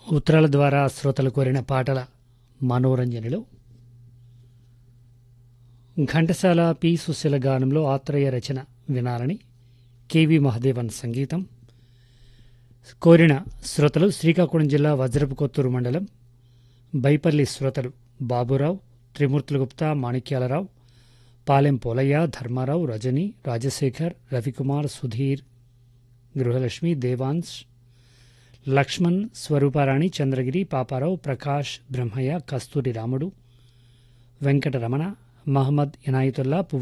ఉత్తరాల ద్వారా శ్రోతలు కోరిన పాటల మనోరంజనలో ఘంటసాల పి సుశీల గానంలో ఆత్రేయ రచన వినాలని కెవి మహదేవన్ సంగీతం కోరిన శ్రోతలు శ్రీకాకుళం జిల్లా వజ్రపు కొత్తూరు మండలం బైపల్లి శ్రోతలు బాబురావు త్రిమూర్తుల గుప్తా మాణిక్యాలరావు పాలెం పోలయ్య ధర్మారావు రజని రాజశేఖర్ రవికుమార్ సుధీర్ గృహలక్ష్మి దేవాంశ్ లక్ష్మణ్ స్వరూపారాణి చంద్రగిరి పాపారావు ప్రకాష్ బ్రహ్మయ్య కస్తూరి రాముడు వెంకటరమణ మహమ్మద్ ఇనాయతుల్లా